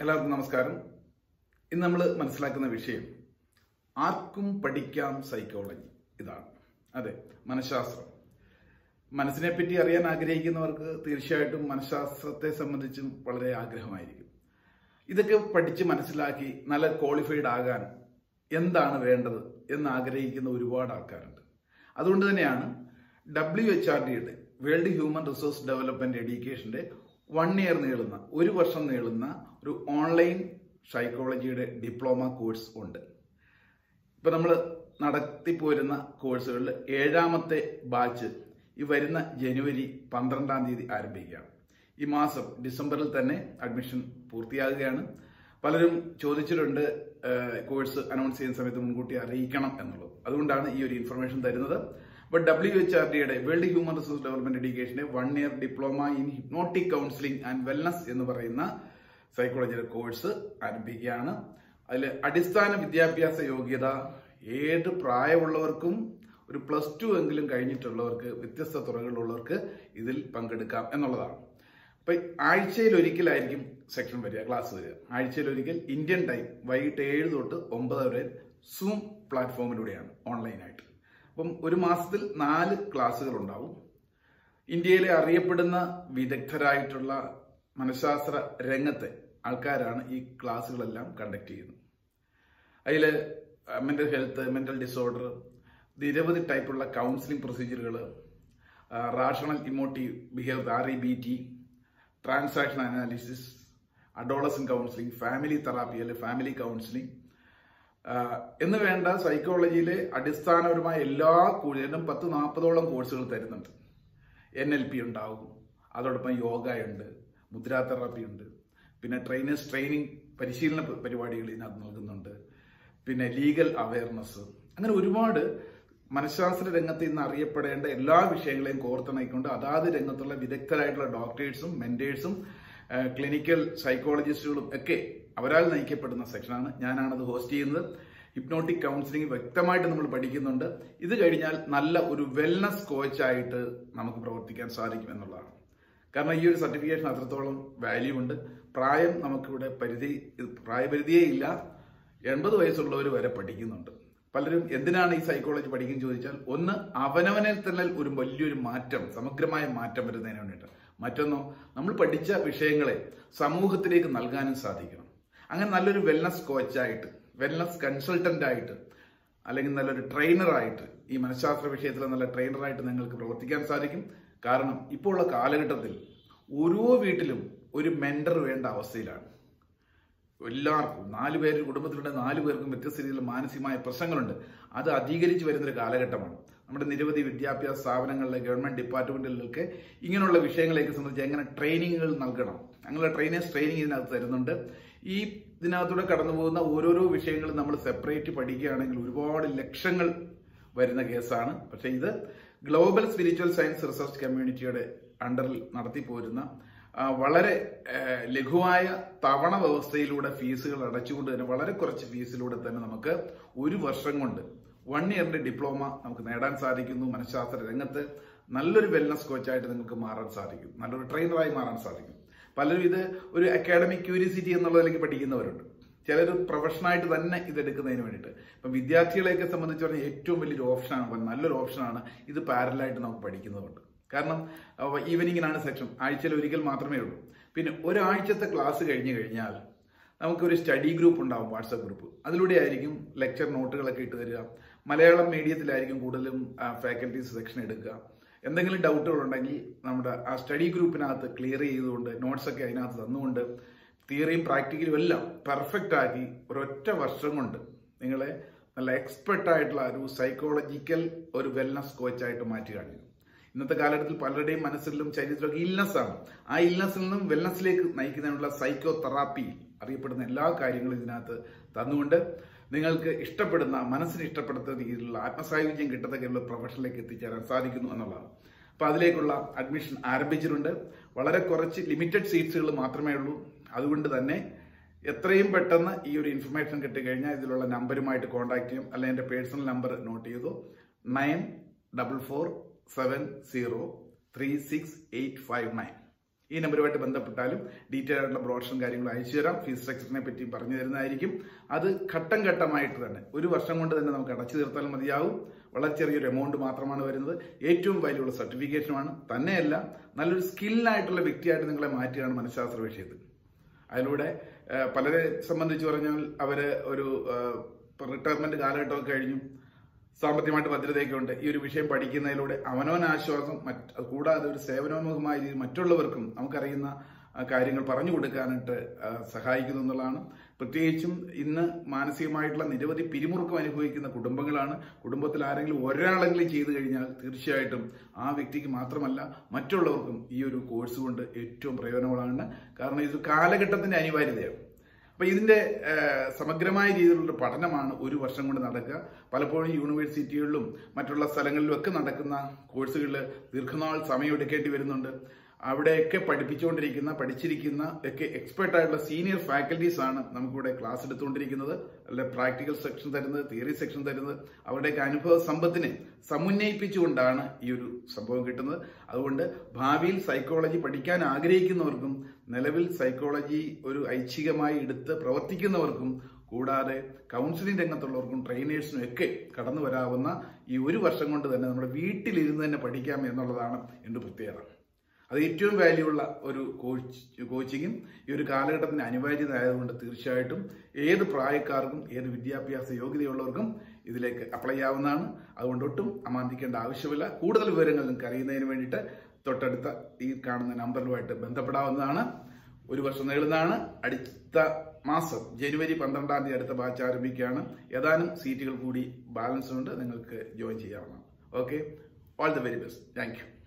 എല്ലാവർക്കും നമസ്കാരം ഇന്ന് നമ്മൾ മനസ്സിലാക്കുന്ന വിഷയം ആർക്കും പഠിക്കാം സൈക്കോളജി ഇതാണ് അതെ മനഃശാസ്ത്രം മനസ്സിനെ പറ്റി അറിയാൻ ആഗ്രഹിക്കുന്നവർക്ക് തീർച്ചയായിട്ടും മനഃശാസ്ത്രത്തെ സംബന്ധിച്ചും വളരെ ആഗ്രഹമായിരിക്കും ഇതൊക്കെ പഠിച്ച് മനസ്സിലാക്കി നല്ല ക്വാളിഫൈഡ് ആകാൻ എന്താണ് വേണ്ടത് എന്ന് ആഗ്രഹിക്കുന്ന ഒരുപാട് ആൾക്കാരുണ്ട് അതുകൊണ്ട് തന്നെയാണ് ഡബ്ല്യു എച്ച് ആർ ഡിയുടെ വേൾഡ് ഹ്യൂമൻ റിസോഴ്സ് ഡെവലപ്മെന്റ് എഡ്യൂക്കേഷന്റെ വൺ ഇയർ നീളുന്ന ഒരു വർഷം നീളുന്ന ഒരു ഓൺലൈൻ സൈക്കോളജിയുടെ ഡിപ്ലോമ കോഴ്സ് ഉണ്ട് ഇപ്പൊ നമ്മൾ നടത്തിപ്പോരുന്ന കോഴ്സുകളിൽ ഏഴാമത്തെ ബാച്ച് ഈ വരുന്ന ജനുവരി പന്ത്രണ്ടാം തീയതി ആരംഭിക്കുകയാണ് ഈ മാസം ഡിസംബറിൽ തന്നെ അഡ്മിഷൻ പൂർത്തിയാകുകയാണ് പലരും ചോദിച്ചിട്ടുണ്ട് ഏഹ്, കോഴ്സ് അനൗൺസ് ചെയ്യുന്ന സമയത്ത് മുൻകൂട്ടി അറിയിക്കണം എന്നുള്ളത് അതുകൊണ്ടാണ് ഈ ഒരു ഇൻഫർമേഷൻ തരുന്നത് ബട്ട് ഡബ്ല്യു എച്ച് ആർ ഡിയുടെ വേൾഡ് ഹ്യൂമൻ റിസോഴ്സ് ഡെവലപ്മെന്റ് എഡ്യൂക്കേഷന്റെ one year diploma in hypnotic counselling and wellness എന്ന് പറയുന്ന സൈക്കോളജിയുടെ കോഴ്സ് ആരംഭിക്കുകയാണ് അതിൽ അടിസ്ഥാന വിദ്യാഭ്യാസ യോഗ്യത ഏത് പ്രായമുള്ളവർക്കും ഒരു പ്ലസ് ടു എങ്കിലും കഴിഞ്ഞിട്ടുള്ളവർക്ക് വ്യത്യസ്ത തുറകളിലുള്ളവർക്ക് ഇതിൽ പങ്കെടുക്കാം എന്നുള്ളതാണ് അപ്പൊ ആഴ്ചയിൽ ഒരിക്കലായിരിക്കും സെക്ഷൻ വരിക ക്ലാസ് വരിക ആഴ്ചയിൽ ഒരിക്കൽ ഇന്ത്യൻ ടൈം വൈകിട്ട് ഏഴ് തൊട്ട് ഒമ്പത് വരെ സൂം പ്ലാറ്റ്ഫോമിലൂടെയാണ് ഓൺലൈനായിട്ട് അപ്പം ഒരു മാസത്തിൽ നാല് ക്ലാസ്സുകൾ ഉണ്ടാവും ഇന്ത്യയിലെ അറിയപ്പെടുന്ന വിദഗ്ധരായിട്ടുള്ള മനഃശാസ്ത്ര രംഗത്തെ ആൾക്കാരാണ് ഈ ക്ലാസ്സുകളെല്ലാം കണ്ടക്ട് ചെയ്യുന്നത് അതിൽ മെന്റൽ ഹെൽത്ത് മെന്റൽ ഡിസോർഡർ നിരവധി ടൈപ്പുള്ള കൗൺസിലിംഗ് പ്രൊസീജിയറുകൾ rational emotive behave R E B T transaction analysis adolescent counselling family therapy അല്ലെ ഫാമിലി കൗൺസിലിംഗ് എന്ന് വേണ്ട സൈക്കോളജിയിലെ അടിസ്ഥാനപരമായ എല്ലാ കൂടുതലും പത്ത് നാൽപ്പതോളം കോഴ്സുകൾ തരുന്നുണ്ട് എൻ എൽ പി ഉണ്ടാവും അതോടൊപ്പം യോഗ ഉണ്ട് മുദ്രാ തെറാപ്പി ഉണ്ട് പിന്നെ ട്രെയിനേഴ്സ് ട്രെയിനിങ് പരിശീലന പ- പരിപാടികൾ ഇതിനകത്ത് നൽകുന്നുണ്ട് പിന്നെ ലീഗൽ അവയർനെസ് അങ്ങനെ ഒരുപാട് മനഃശാസ്ത്ര രംഗത്ത് ഇന്ന് അറിയപ്പെടേണ്ട എല്ലാ വിഷയങ്ങളെയും കോർത്തിണയിക്കൊണ്ട് അതാത് രംഗത്തുള്ള വിദഗ്ധരായിട്ടുള്ള ഡോക്ടേഴ്സും മെന്റേഴ്സും ക്ലിനിക്കൽ സൈക്കോളജിസ്റ്റുകളും ഒക്കെ അവരാൽ നയിക്കപ്പെടുന്ന സെക്ഷനാണ് ഞാനാണത് ഹോസ്റ്റ് ചെയ്യുന്നത് ഹിപ്നോട്ടിക് കൗൺസിലിംഗ് വ്യക്തമായിട്ട് നമ്മൾ പഠിക്കുന്നുണ്ട് ഇത് കഴിഞ്ഞാൽ നല്ല ഒരു വെൽനസ് കോച്ചായിട്ട് നമുക്ക് പ്രവർത്തിക്കാൻ സാധിക്കും എന്നുള്ളതാണ് കാരണം ഈ ഒരു സർട്ടിഫിക്കേഷൻ അത്രത്തോളം വാല്യൂ ഉണ്ട് പ്രായം നമുക്കിവിടെ പരിധി പ്രായപരിധിയേ ഇല്ല എൺപത് വയസ്സുള്ളവർ വരെ പഠിക്കുന്നുണ്ട് പലരും എന്തിനാണ് ഈ സൈക്കോളജി പഠിക്കും ചോദിച്ചാൽ ഒന്ന് അവനവനിൽ തന്നെ ഒരു വലിയൊരു മാറ്റം സമഗ്രമായ മാറ്റം വരുന്നതിന് വേണ്ടിയിട്ട് മറ്റൊന്നോ നമ്മൾ പഠിച്ച വിഷയങ്ങളെ സമൂഹത്തിലേക്ക് നൽകാനും സാധിക്കണം അങ്ങനെ നല്ലൊരു വെൽനസ് കോച്ചായിട്ട് വെൽനസ് കൺസൾട്ടന്റ് ആയിട്ട് അല്ലെങ്കിൽ നല്ലൊരു ട്രെയിനറായിട്ട് ഈ മനഃശാസ്ത്ര വിഷയത്തിൽ നല്ല ട്രെയിനറായിട്ട് നിങ്ങൾക്ക് പ്രവർത്തിക്കാൻ സാധിക്കും കാരണം ഇപ്പോൾ ഉള്ള കാലഘട്ടത്തിൽ ഓരോ വീട്ടിലും ഒരു മെന്റർ വേണ്ട അവസ്ഥയിലാണ് എല്ലാവർക്കും നാല് പേര് കുടുംബത്തിലുണ്ട് നാല് പേർക്കും വ്യത്യസ്ത രീതിയിലുള്ള മാനസികമായ പ്രശ്നങ്ങളുണ്ട് അത് അധികരിച്ചു വരുന്നൊരു കാലഘട്ടമാണ് നമ്മുടെ നിരവധി വിദ്യാഭ്യാസ സ്ഥാപനങ്ങളിലെ ഗവൺമെന്റ് ഡിപ്പാർട്ട്മെന്റുകളിലൊക്കെ ഇങ്ങനെയുള്ള വിഷയങ്ങളെയൊക്കെ സംബന്ധിച്ച് എങ്ങനെ ട്രെയിനിങ്ങുകൾ നൽകണം അങ്ങനെയുള്ള ട്രെയിനേഴ്സ് ട്രെയിനിങ് ഇതിനകത്ത് തരുന്നുണ്ട് ഈ ഇതിനകത്തൂടെ കടന്നു പോകുന്ന ഓരോരോ വിഷയങ്ങളും നമ്മൾ സെപ്പറേറ്റ് പഠിക്കുകയാണെങ്കിൽ ഒരുപാട് ലക്ഷങ്ങൾ വരുന്ന കേസാണ് പക്ഷെ ഇത് ഗ്ലോബൽ സ്പിരിച്വൽ സയൻസ് റിസർച്ച് കമ്മ്യൂണിറ്റിയുടെ അണ്ടറിൽ നടത്തിപ്പോരുന്ന ആ, വളരെ ആ, ലഘുവായ തവണ വ്യവസ്ഥയിലൂടെ ഫീസുകൾ അടച്ചുകൊണ്ട് തന്നെ വളരെ കുറച്ച് ഫീസിലൂടെ തന്നെ നമുക്ക് ഒരു വർഷം കൊണ്ട് വൺ ഇയറിന്റെ ഡിപ്ലോമ നമുക്ക് നേടാൻ സാധിക്കുന്നു മനഃശാസ്ത്ര രംഗത്ത് നല്ലൊരു വെൽനസ് കോച്ചായിട്ട് നിങ്ങൾക്ക് മാറാൻ സാധിക്കും നല്ലൊരു ട്രെയിനറായി മാറാൻ സാധിക്കും പലരും ഇത് ഒരു അക്കാഡമിക് ക്യൂരിയോസിറ്റി എന്നുള്ളതിലേക്ക് പഠിക്കുന്നവരുണ്ട് ചിലർ പ്രൊഫഷനായിട്ട് തന്നെ ഇത് എടുക്കുന്നതിന് വേണ്ടിയിട്ട് ഇപ്പം വിദ്യാർത്ഥികളെയൊക്കെ സംബന്ധിച്ച് പറഞ്ഞാൽ ഏറ്റവും വലിയൊരു ഓപ്ഷനാണ് നല്ലൊരു ഓപ്ഷനാണ് ഇത് പാരലായിട്ട് നമുക്ക് പഠിക്കുന്നതുകൊണ്ട് കാരണം ഈവനിങ്ങിനാണ് സെക്ഷൻ ആഴ്ചയിൽ ഒരിക്കൽ മാത്രമേ ഉള്ളൂ പിന്നെ ഒരാഴ്ചത്തെ ക്ലാസ് കഴിഞ്ഞു കഴിഞ്ഞാൽ നമുക്കൊരു സ്റ്റഡി ഗ്രൂപ്പ് ഉണ്ടാവും വാട്സപ്പ് ഗ്രൂപ്പ് അതിലൂടെ ആയിരിക്കും ലെക്ചർ നോട്ടുകളൊക്കെ ഇട്ട് തരിക മലയാളം മീഡിയത്തിലായിരിക്കും കൂടുതലും ഫാക്കൽറ്റീസ് സെക്ഷൻ എടുക്കുക എന്തെങ്കിലും ഡൗട്ടുകൾ ഉണ്ടെങ്കിൽ നമ്മുടെ ആ സ്റ്റഡി ഗ്രൂപ്പിനകത്ത് ക്ലിയർ ചെയ്തുകൊണ്ട് നോട്ട്സ് ഒക്കെ അതിനകത്ത് തന്നുകൊണ്ട് തിയറിയും പ്രാക്ടിക്കലും എല്ലാം പെർഫെക്റ്റ് ആക്കി ഒരൊറ്റ വർഷം കൊണ്ട് നിങ്ങളെ നല്ല എക്സ്പെർട്ട് ആയിട്ടുള്ള ഒരു സൈക്കോളജിക്കൽ ഒരു വെൽനസ് കോച്ചായിട്ട് മാറ്റുകയാണ് ഇന്നത്തെ കാലഘട്ടത്തിൽ പലരുടെയും മനസ്സിലും ശരീരത്തിലൊക്കെ ഇൽനെസ് ആണ് ആ ഇൽനെസ്സിൽ നിന്നും വെൽനസ്സിലേക്ക് നയിക്കുന്നതിനുള്ള സൈക്കോ തെറാപ്പി അറിയപ്പെടുന്ന എല്ലാ കാര്യങ്ങളും ഇതിനകത്ത് തന്നുകൊണ്ട് നിങ്ങൾക്ക് ഇഷ്ടപ്പെടുന്ന മനസ്സിന് ഇഷ്ടപ്പെടുന്ന രീതിയിലുള്ള ആത്മസായുജ്യം കിട്ടത്തക്കുള്ള പ്രൊഫഷനിലേക്ക് എത്തിച്ചേരാൻ സാധിക്കുന്നു എന്നുള്ളതാണ് അപ്പൊ അതിലേക്കുള്ള അഡ്മിഷൻ ആരംഭിച്ചിട്ടുണ്ട് വളരെ കുറച്ച് ലിമിറ്റഡ് സീറ്റ്സുകൾ മാത്രമേ ഉള്ളൂ അതുകൊണ്ട് തന്നെ എത്രയും പെട്ടെന്ന് ഈ ഒരു ഇൻഫർമേഷൻ കിട്ടിക്കഴിഞ്ഞാൽ ഇതിലുള്ള നമ്പറുമായിട്ട് കോൺടാക്ട് ചെയ്യും അല്ലെങ്കിൽ എൻ്റെ പേഴ്സണൽ നമ്പർ നോട്ട് ചെയ്തു nine double four seven zero three six eight five nine ഈ നമ്പറുമായിട്ട് ബന്ധപ്പെട്ടാലും ഡീറ്റെയിൽ ആയിട്ടുള്ള ബ്രോഷറും കാര്യങ്ങളും അയച്ചു തരാം ഫീസ് സ്ട്രക്ചറിനെ പറ്റി പറഞ്ഞു തരുന്നതായിരിക്കും അത് ഘട്ടം ഘട്ടമായിട്ട് തന്നെ ഒരു വർഷം കൊണ്ട് തന്നെ നമുക്ക് അടച്ചു തീർത്താൽ മതിയാവും വളരെ ചെറിയൊരു എമൗണ്ട് മാത്രമാണ് വരുന്നത് ഏറ്റവും വാല്യുള്ള സർട്ടിഫിക്കേഷനുമാണ് തന്നെയല്ല നല്ലൊരു സ്കില്ലായിട്ടുള്ള വ്യക്തിയായിട്ട് നിങ്ങളെ മാറ്റുകയാണ് മനഃശാസ്ത്ര വിഷയത്തിൽ അതിലൂടെ ആ, പലരെ സംബന്ധിച്ച് പറഞ്ഞാൽ അവര് ഒരു റിട്ടയർമെന്റ് കാലഘട്ടമൊക്കെ കഴിഞ്ഞു സാമ്പത്തികമായിട്ട് ഭദ്രതയൊക്കെ ഉണ്ട് ഈ ഒരു വിഷയം പഠിക്കുന്നതിലൂടെ അവനവൻ ആശ്വാസം മറ്റ് കൂടാതെ ഒരു സേവനോന്മുഖമായ രീതിയിൽ മറ്റുള്ളവർക്കും നമുക്കറിയുന്ന ആ, കാര്യങ്ങൾ പറഞ്ഞു കൊടുക്കാനായിട്ട് ആ, സഹായിക്കുന്നു എന്നുള്ളതാണ് പ്രത്യേകിച്ചും ഇന്ന് മാനസികമായിട്ടുള്ള നിരവധി പിരിമുറുക്കം അനുഭവിക്കുന്ന കുടുംബങ്ങളാണ് കുടുംബത്തിൽ ആരെങ്കിലും ഒരാളെങ്കിലും ചെയ്തു കഴിഞ്ഞാൽ തീർച്ചയായിട്ടും ആ വ്യക്തിക്ക് മാത്രമല്ല മറ്റുള്ളവർക്കും ഈ ഒരു കോഴ്സ് കൊണ്ട് ഏറ്റവും പ്രയോജനമാണ് കാരണം ഇത് കാലഘട്ടത്തിന്റെ അനിവാര്യതയാണ് അപ്പൊ ഇതിന്റെ ആ, സമഗ്രമായ രീതിയിലുള്ള പഠനമാണ് ഒരു വർഷം കൊണ്ട് നടക്കുക പലപ്പോഴും യൂണിവേഴ്സിറ്റികളിലും മറ്റുള്ള സ്ഥലങ്ങളിലും ഒക്കെ നടക്കുന്ന കോഴ്സുകളിൽ ദീർഘനാൾ സമയം എടുക്കേണ്ടി വരുന്നുണ്ട് അവിടെയൊക്കെ പഠിപ്പിച്ചുകൊണ്ടിരിക്കുന്ന പഠിച്ചിരിക്കുന്ന ഒക്കെ എക്സ്പെർട്ട് ആയിട്ടുള്ള സീനിയർ ഫാക്കൽറ്റീസ് ആണ് നമുക്കിവിടെ ക്ലാസ് എടുത്തുകൊണ്ടിരിക്കുന്നത് അല്ലെ പ്രാക്ടിക്കൽ സെക്ഷൻ തരുന്നത് തിയറി സെക്ഷൻ തരുന്നത് അവരുടെയൊക്കെ അനുഭവ സമ്പത്തിനെ സമുന്നയിപ്പിച്ചുകൊണ്ടാണ് ഈ ഒരു സംഭവം കിട്ടുന്നത് അതുകൊണ്ട് ഭാവിയിൽ സൈക്കോളജി പഠിക്കാൻ ആഗ്രഹിക്കുന്നവർക്കും നിലവിൽ സൈക്കോളജി ഒരു ഐച്ഛികമായി എടുത്ത് പ്രവർത്തിക്കുന്നവർക്കും കൂടാതെ കൗൺസിലിംഗ് രംഗത്തുള്ളവർക്കും ട്രെയിനേഴ്സിനും ഒക്കെ കടന്നു വരാവുന്ന ഈ ഒരു വർഷം കൊണ്ട് തന്നെ നമ്മുടെ വീട്ടിലിരുന്ന് തന്നെ പഠിക്കാം എന്നുള്ളതാണ് എൻ്റെ പ്രത്യേകത അത് ഏറ്റവും വാല്യൂ ഉള്ള ഒരു കോച്ച് കോച്ചിങ്ങും ഈ ഒരു കാലഘട്ടത്തിന്റെ അനിവാര്യത ആയതുകൊണ്ട് തീർച്ചയായിട്ടും ഏത് പ്രായക്കാർക്കും ഏത് വിദ്യാഭ്യാസ യോഗ്യതയുള്ളവർക്കും ഇതിലേക്ക് അപ്ലൈ ചെയ്യാവുന്നതാണ് അതുകൊണ്ട് ഒട്ടും അമാന്തിക്കേണ്ട ആവശ്യമില്ല കൂടുതൽ വിവരങ്ങൾ നിങ്ങൾക്ക് അറിയുന്നതിന് വേണ്ടിയിട്ട് തൊട്ടടുത്ത ഈ കാണുന്ന നമ്പറിലുമായിട്ട് ബന്ധപ്പെടാവുന്നതാണ് ഒരു വർഷം നീളുന്നതാണ് അടുത്ത മാസം ജനുവരി പന്ത്രണ്ടാം തീയതി അടുത്ത ബാച്ച് ആരംഭിക്കുകയാണ് ഏതാനും സീറ്റുകൾ കൂടി ബാലൻസ് ഉണ്ട് നിങ്ങൾക്ക് ജോയിൻ ചെയ്യാവുന്നതാണ് okay all the very best thank U